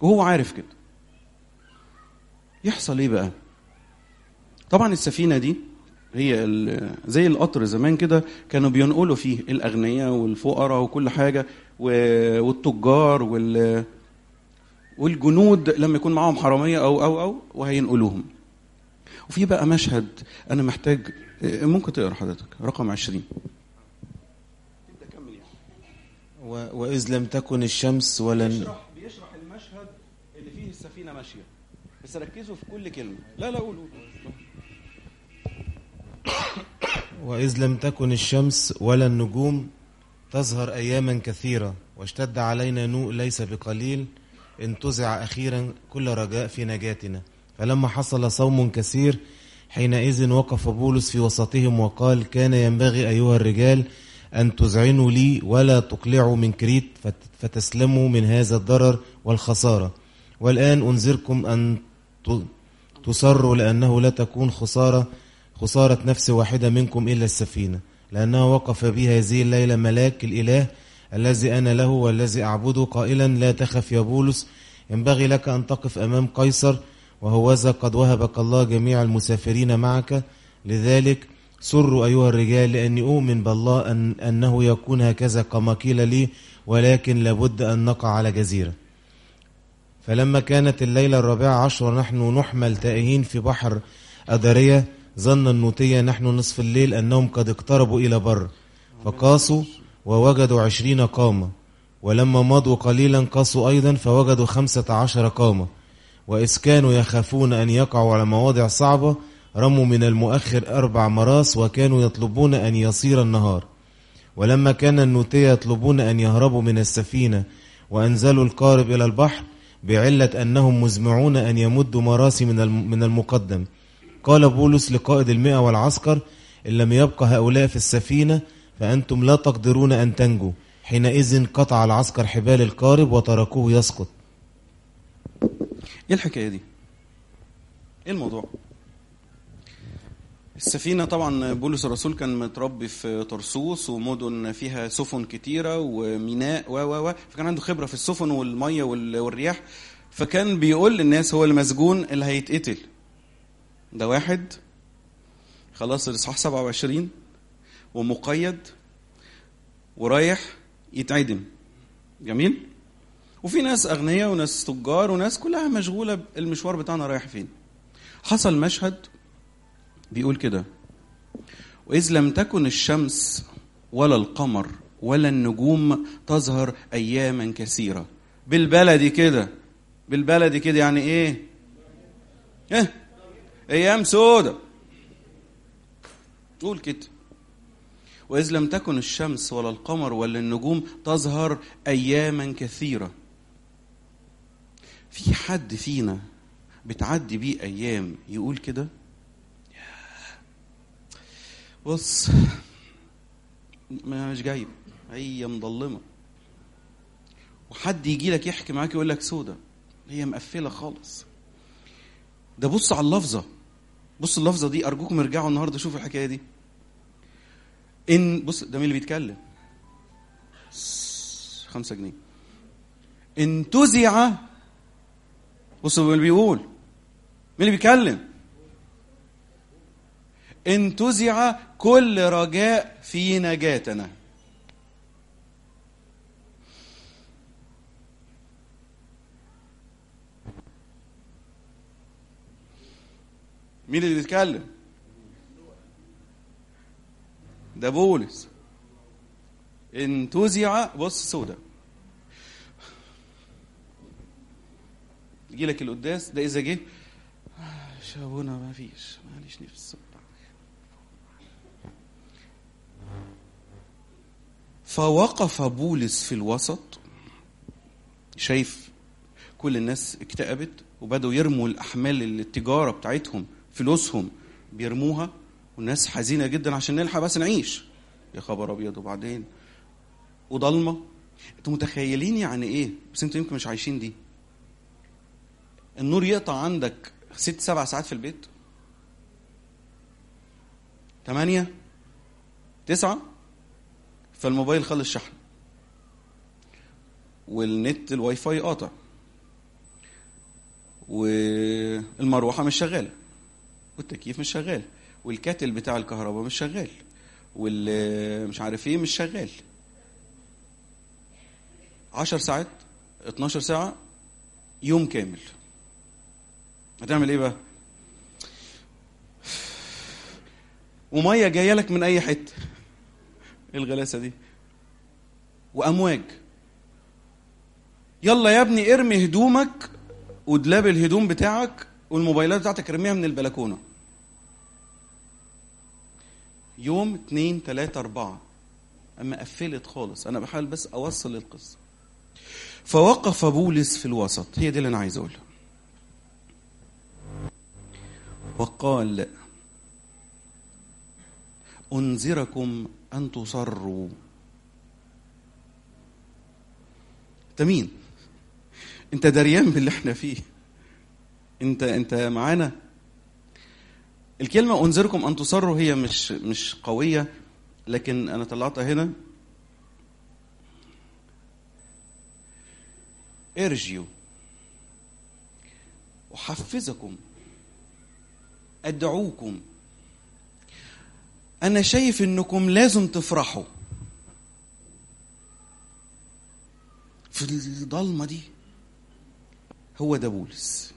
S1: وهو عارف كده يحصل ايه بقى طبعا السفينه دي هي ال- زي القطر زمان كده كانوا بينقلوا فيه الاغنياء والفقراء وكل حاجه و- والتجار وال والجنود لما يكون معاهم حراميه او او او وهينقلوهم وفي بقى مشهد انا محتاج ممكن تقرا حضرتك رقم 20
S2: و- وإذ لم تكن الشمس ولا الن-
S1: بيشرح بيشرح المشهد اللي فيه السفينه ماشيه بس ركزوا في كل كلمه لا لا قول قول
S2: وإذ لم تكن الشمس ولا النجوم تظهر أياما كثيرة واشتد علينا نوء ليس بقليل انتزع أخيرا كل رجاء في نجاتنا فلما حصل صوم كثير حينئذ وقف بولس في وسطهم وقال كان ينبغي أيها الرجال أن تذعنوا لي ولا تقلعوا من كريت فت- فتسلموا من هذا الضرر والخسارة والآن أنذركم أن ت- تصروا لأنه لا تكون خسارة خسارة نفس واحدة منكم إلا السفينة لأنه وقف بي هذه الليلة ملاك الإله الذي أنا له والذي أعبده قائلا لا تخف يا بولس ينبغي لك أن تقف أمام قيصر وهوذا قد وهبك الله جميع المسافرين معك لذلك سروا أيها الرجال لأني أؤمن بالله أن أنه يكون هكذا كما قيل لي ولكن لابد أن نقع على جزيرة فلما كانت الليلة الرابعة عشر ونحن نحمل تائهين في بحر أدرية ظن النوتية نحن نصف الليل أنهم قد اقتربوا إلى بر فقاسوا ووجدوا عشرين قامة ولما مضوا قليلا قاسوا أيضا فوجدوا خمسة عشر قامة وإذ كانوا يخافون أن يقعوا على مواضع صعبة رموا من المؤخر أربع مراس وكانوا يطلبون أن يصير النهار ولما كان النوتية يطلبون أن يهربوا من السفينة وأنزلوا القارب إلى البحر بعلة أنهم مزمعون أن يمدوا مراسي من الم- من المقدم قال بولس لقائد المئة والعسكر إن لم يبقى هؤلاء في السفينة فأنتم لا تقدرون أن تنجوا حينئذ قطع العسكر حبال القارب وتركوه يسقط
S1: ايه الحكايه دي ايه الموضوع السفينة طبعا بولس الرسول كان متربي في طرسوس ومدن فيها سفن كتيرة وميناء و و و فكان عنده خبرة في السفن والمية وال- والرياح فكان بيقول للناس هو المسجون اللي هيتقتل ده واحد خلاص الإصحاح 27 ومقيد ورايح يتعدم جميل وفي ناس أغنياء وناس تجار وناس كلها مشغولة المشوار بتاعنا رايح فين حصل مشهد بيقول كده وإذ لم تكن الشمس ولا القمر ولا النجوم تظهر أياما كثيرة بالبلدي كده بالبلدي كده يعني إيه؟ إيه؟ أيام سودة قول كده وإذ لم تكن الشمس ولا القمر ولا النجوم تظهر أياما كثيرة في حد فينا بتعدي بيه أيام يقول كده بص ما مش جايب هي مضلمه وحد يجي لك يحكي معاك يقول لك سودة هي مقفله خالص ده بص على اللفظه بص اللفظه دي ارجوكم ارجعوا النهارده شوفوا الحكايه دي ان بص ده مين اللي بيتكلم سس، خمسة جنيه انتزع بص هو اللي بيقول مين اللي بيتكلم انتزع كل رجاء في نجاتنا مين اللي بيتكلم ده بولس انتزع بص سودا يجي لك القداس ده اذا جه شابونا ما فيش معلش نفس فوقف بولس في الوسط شايف كل الناس اكتئبت وبدأوا يرموا الأحمال التجارة بتاعتهم فلوسهم بيرموها والناس حزينة جدا عشان نلحق بس نعيش يا خبر أبيض وبعدين وضلمة انتوا متخيلين يعني ايه بس انتوا يمكن مش عايشين دي النور يقطع عندك ست سبع ساعات في البيت ثمانية تسعة فالموبايل خلص شحن والنت الواي فاي قاطع والمروحه مش شغاله والتكييف مش شغال والكاتل بتاع الكهرباء مش شغال والمش عارف ايه مش شغال عشر ساعات 12 ساعة يوم كامل هتعمل ايه بقى ومية جاية لك من أي حتة ايه الغلاسة دي وأمواج يلا يا ابني ارمي هدومك ودلاب الهدوم بتاعك والموبايلات بتاعتك ارميها من البلكونة يوم اتنين تلاتة أربعة أما قفلت خالص أنا بحاول بس أوصل القصة فوقف بولس في الوسط هي دي اللي أنا عايز أقولها وقال أنذركم أن تصروا أنت مين؟ أنت دريان باللي احنا فيه أنت أنت معانا الكلمة أنذركم أن تصروا هي مش مش قوية لكن أنا طلعتها هنا ارجيوا أحفزكم أدعوكم أنا شايف إنكم لازم تفرحوا في الضلمة دي هو ده بولس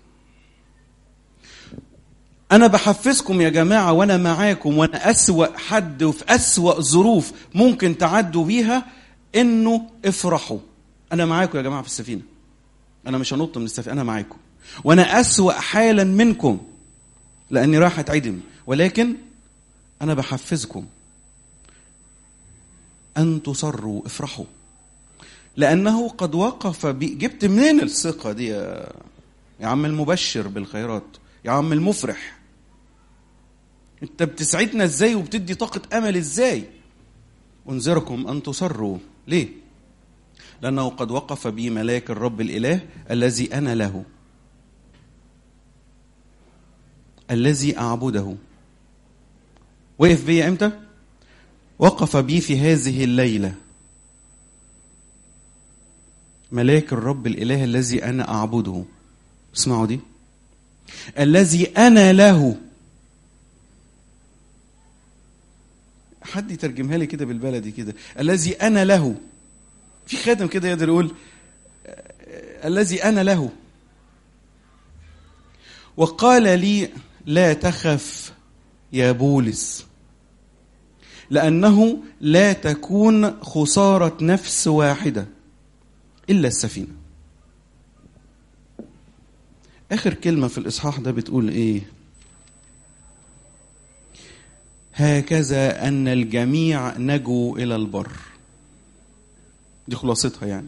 S1: أنا بحفزكم يا جماعة وأنا معاكم وأنا أسوأ حد وفي أسوأ ظروف ممكن تعدوا بيها إنه افرحوا أنا معاكم يا جماعة في السفينة أنا مش هنط من السفينة أنا معاكم وأنا أسوأ حالا منكم لأني راح أتعدم ولكن أنا بحفزكم أن تصروا افرحوا لأنه قد وقف بي جبت منين الثقة دي يا, يا عم المبشر بالخيرات يا عم المفرح انت بتسعدنا ازاي وبتدي طاقة امل ازاي انذركم ان تصروا ليه لانه قد وقف بي ملاك الرب الاله الذي انا له الذي اعبده وقف بي امتى وقف بي في هذه الليله ملاك الرب الاله الذي انا اعبده اسمعوا دي الذي انا له حد يترجمها لي كده بالبلدي كده الذي انا له في خادم كده يقدر يقول الذي انا له وقال لي لا تخف يا بولس لانه لا تكون خساره نفس واحده الا السفينه اخر كلمه في الاصحاح ده بتقول ايه هكذا ان الجميع نجوا الى البر دي خلاصتها يعني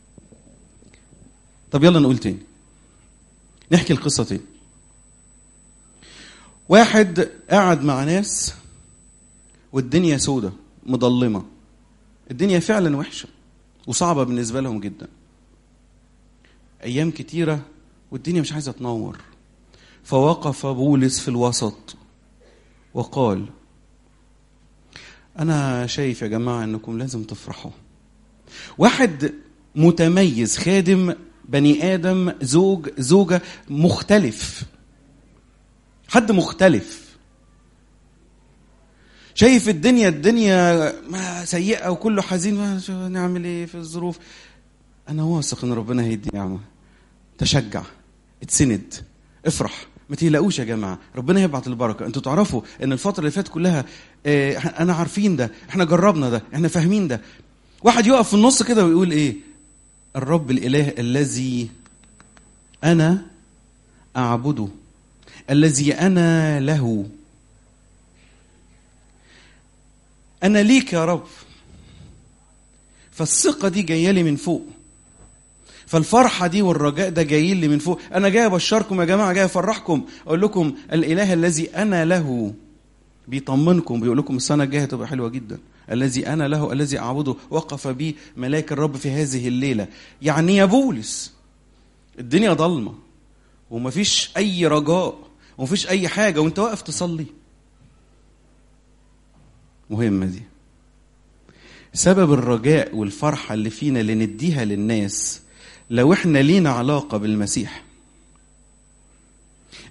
S1: طب يلا نقول تاني نحكي القصه تاني واحد قاعد مع ناس والدنيا سودة مضلمة الدنيا فعلا وحشة وصعبة بالنسبة لهم جدا أيام كتيرة والدنيا مش عايزة تنور فوقف بولس في الوسط وقال أنا شايف يا جماعة أنكم لازم تفرحوا واحد متميز خادم بني آدم زوج زوجة مختلف حد مختلف شايف الدنيا الدنيا ما سيئة وكله حزين ما شو نعمل ايه في الظروف انا واثق ان ربنا هيدي نعمة تشجع اتسند افرح ما تقلقوش يا جماعة ربنا يبعت البركة انتوا تعرفوا ان الفترة اللي فاتت كلها اه انا عارفين ده احنا جربنا ده احنا فاهمين ده واحد يقف في النص كده ويقول ايه الرب الاله الذي انا اعبده الذي انا له انا ليك يا رب فالثقه دي جايه لي من فوق فالفرحه دي والرجاء ده جايين لي من فوق انا جاي ابشركم يا جماعه جاي افرحكم اقول لكم الاله الذي انا له بيطمنكم بيقول لكم السنه الجايه هتبقى حلوه جدا الذي انا له الذي اعبده وقف بي ملاك الرب في هذه الليله يعني يا بولس الدنيا ضلمه ومفيش اي رجاء ومفيش اي حاجه وانت واقف تصلي مهمه دي سبب الرجاء والفرحه اللي فينا اللي نديها للناس لو احنا لينا علاقه بالمسيح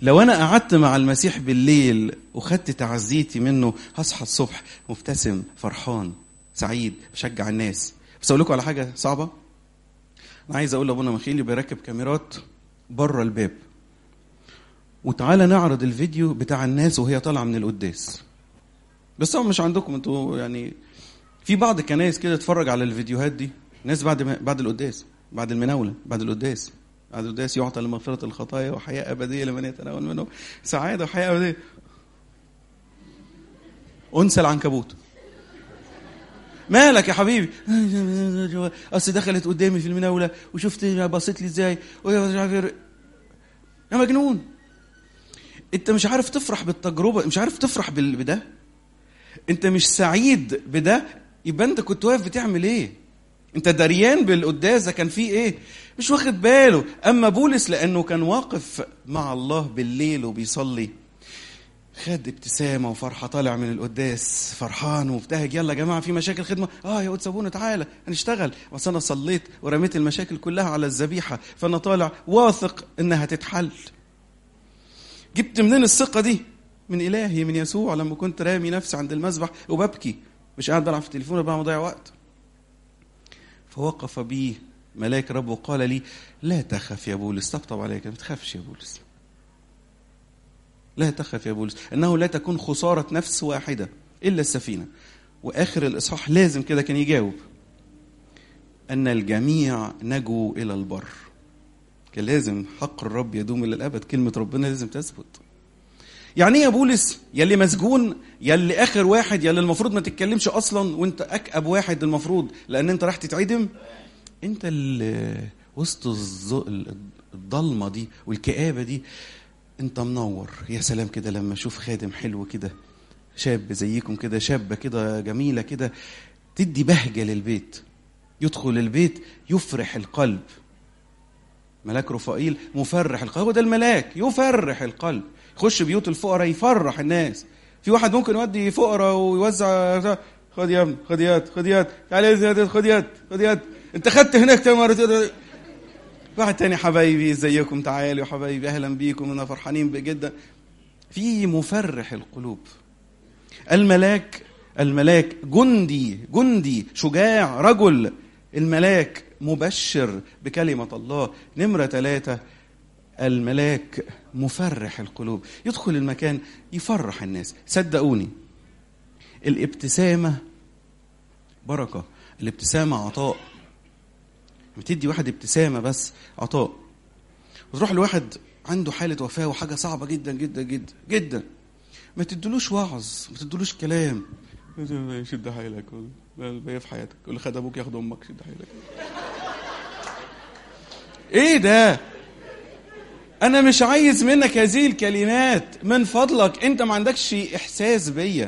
S1: لو انا قعدت مع المسيح بالليل وخدت تعزيتي منه هصحى الصبح مبتسم فرحان سعيد بشجع الناس بس اقول لكم على حاجه صعبه انا عايز اقول لابونا مخيلي بيركب كاميرات بره الباب وتعالى نعرض الفيديو بتاع الناس وهي طالعه من القداس بس هو مش عندكم انتوا يعني في بعض الكنايس كده تتفرج على الفيديوهات دي ناس بعد ما بعد القداس بعد المناوله بعد القداس بعد القداس يعطى لمغفره الخطايا وحياه ابديه لمن يتناول منه سعاده وحياه ابديه انثى العنكبوت مالك يا حبيبي اصل دخلت قدامي في المناوله وشفت بصيت لي ازاي وهي مش عارف إيه. يا مجنون انت مش عارف تفرح بالتجربه مش عارف تفرح بال- بده انت مش سعيد بده يبقى انت كنت واقف بتعمل ايه انت دريان بالقداس ده كان فيه ايه مش واخد باله اما بولس لانه كان واقف مع الله بالليل وبيصلي خد ابتسامه وفرحه طالع من القداس فرحان ومبتهج يلا يا جماعه في مشاكل خدمه اه يا قدس ابونا تعالى هنشتغل بس انا صليت ورميت المشاكل كلها على الذبيحه فانا طالع واثق انها تتحل جبت منين الثقه دي من الهي من يسوع لما كنت رامي نفسي عند المذبح وببكي مش قاعد بلعب في التليفون ولا بضيع وقت فوقف بي ملاك رب وقال لي لا تخف يا بولس طبطب عليك ما تخافش يا بولس لا تخف يا بولس انه لا تكون خساره نفس واحده الا السفينه واخر الاصحاح لازم كده كان يجاوب ان الجميع نجوا الى البر كان لازم حق الرب يدوم الى الابد كلمه ربنا لازم تثبت يعني ايه يا بولس يلي مسجون يلي اخر واحد يلي المفروض ما تتكلمش اصلا وانت اكأب واحد المفروض لان انت راح تتعدم انت اللي وسط الظ- الضلمه دي والكآبه دي انت منور يا سلام كده لما اشوف خادم حلو كده شاب زيكم كده شابه كده جميله كده تدي بهجه للبيت يدخل البيت يفرح القلب ملاك رفائيل مفرح القلب هو ده الملاك يفرح القلب يخش بيوت الفقراء يفرح الناس في واحد ممكن يودي فقراء ويوزع خد يا ابني خد يد خد يد تعالى يا زياد خد يد خد يد انت خدت هناك تمر واحد تاني حبايبي ازيكم تعالوا يا حبايبي اهلا بيكم انا فرحانين جدا في مفرح القلوب الملاك الملاك جندي جندي شجاع رجل الملاك مبشر بكلمة الله نمرة ثلاثة الملاك مفرح القلوب يدخل المكان يفرح الناس صدقوني الابتسامة بركة الابتسامة عطاء بتدي واحد ابتسامة بس عطاء وتروح لواحد عنده حالة وفاة وحاجة صعبة جدا جدا جدا جدا ما تدلوش وعظ ما تدلوش كلام شد حيلك بقى في حياتك اللي خد ابوك ياخد امك شد حيلك ايه ده انا مش عايز منك هذه الكلمات من فضلك انت ما عندكش احساس بيا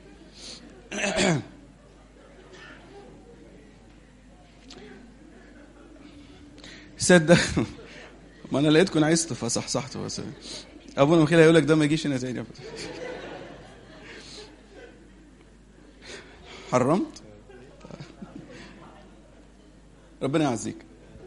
S1: صدق ما انا لقيتكم عايزت فصحصحت بس ابونا مخيل هيقول لك ده ما يجيش هنا تاني حرمت ربنا يعزيك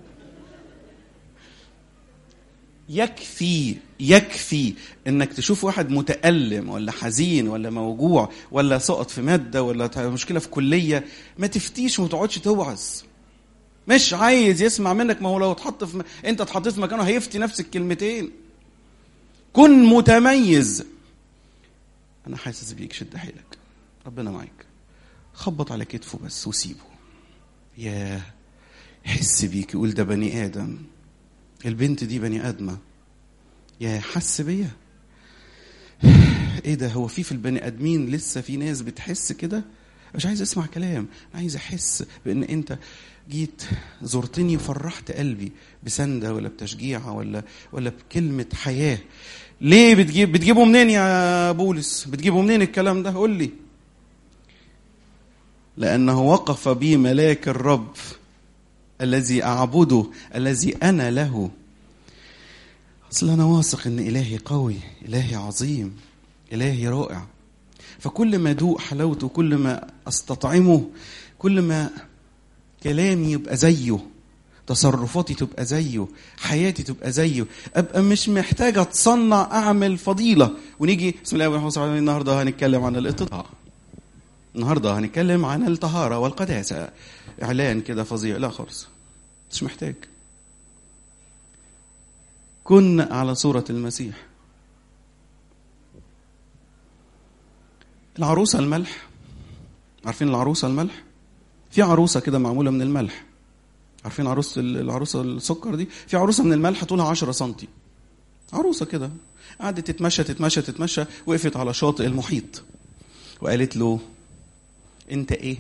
S1: يكفي يكفي انك تشوف واحد متألم ولا حزين ولا موجوع ولا سقط في مادة ولا مشكلة في كلية ما تفتيش وما تقعدش توعظ مش عايز يسمع منك ما هو لو اتحط في م... انت اتحطيت في مكانه هيفتي نفس الكلمتين كن متميز انا حاسس بيك شد حيلك ربنا معاك خبط على كتفه بس وسيبه ياه يحس بيك يقول ده بني ادم البنت دي بني ادمه يا حس بيا ايه ده هو في في البني ادمين لسه في ناس بتحس كده مش عايز اسمع كلام انا عايز احس بان انت جيت زرتني وفرحت قلبي بسنده ولا بتشجيعه ولا ولا بكلمه حياه ليه بتجيب بتجيبه منين يا بولس بتجيبه منين الكلام ده قول لي لانه وقف بي ملاك الرب الذي اعبده الذي انا له اصل انا واثق ان الهي قوي الهي عظيم الهي رائع فكل ما ادوق حلاوته كل ما استطعمه كل ما كلامي يبقى زيه تصرفاتي تبقى زيه حياتي تبقى زيه ابقى مش محتاج اتصنع اعمل فضيله ونيجي بسم الله الرحمن الرحيم النهارده هنتكلم عن الاتضاع النهارده هنتكلم عن الطهاره والقداسه اعلان كده فظيع لا خالص مش محتاج كن على صوره المسيح العروسه الملح عارفين العروسه الملح في عروسه كده معموله من الملح عارفين عروسه العروسه السكر دي في عروسه من الملح طولها 10 سم عروسه كده قعدت تتمشى تتمشى تتمشى وقفت على شاطئ المحيط وقالت له انت ايه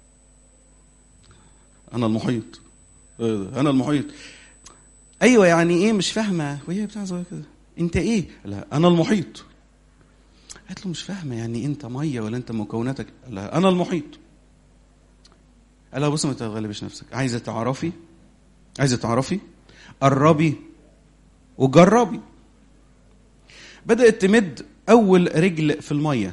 S1: انا المحيط انا المحيط ايوه يعني ايه مش فاهمه وهي بتاع صغيره كده انت ايه لا انا المحيط قالت له مش فاهمه يعني انت ميه ولا انت مكوناتك لا انا المحيط قال لها بصي ما تغلبش نفسك عايزه تعرفي عايزه تعرفي قربي وجربي بدات تمد اول رجل في الميه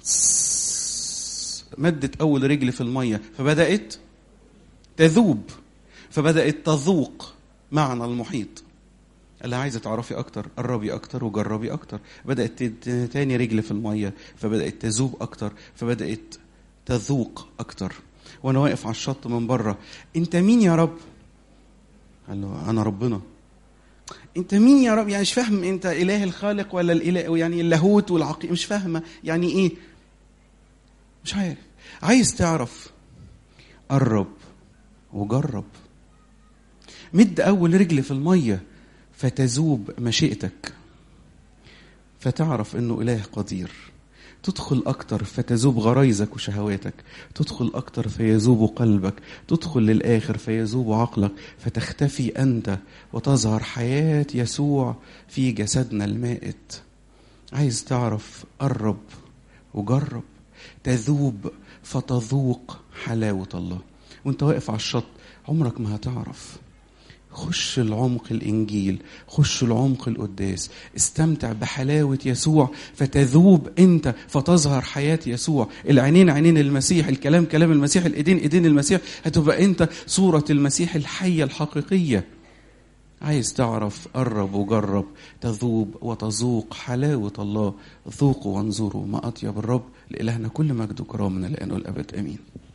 S1: مدت اول رجل في الميه فبدات تذوب فبدات تذوق معنى المحيط قال لها عايزه تعرفي اكتر قربي اكتر وجربي اكتر بدات تاني رجل في الميه فبدات تذوب اكتر فبدات تذوق اكتر وانا واقف على الشط من بره انت مين يا رب قال له انا ربنا انت مين يا رب يعني مش فاهم انت اله الخالق ولا الاله يعني اللاهوت والعقيم مش فاهمه يعني ايه مش عارف عايز تعرف قرب وجرب مد اول رجل في الميه فتذوب مشيئتك فتعرف انه اله قدير تدخل أكتر فتذوب غرايزك وشهواتك تدخل أكتر فيذوب قلبك تدخل للآخر فيذوب عقلك فتختفي أنت وتظهر حياة يسوع في جسدنا المائت عايز تعرف قرب وجرب تذوب فتذوق حلاوة الله وانت واقف على الشط عمرك ما هتعرف خش العمق الانجيل خش العمق القداس استمتع بحلاوه يسوع فتذوب انت فتظهر حياه يسوع العينين عينين المسيح الكلام كلام المسيح الايدين ايدين المسيح هتبقى انت صوره المسيح الحيه الحقيقيه عايز تعرف قرب وجرب تذوب وتذوق حلاوة الله ذوقوا وانظروا ما أطيب الرب لإلهنا كل مجد وكرام من الآن والأبد آمين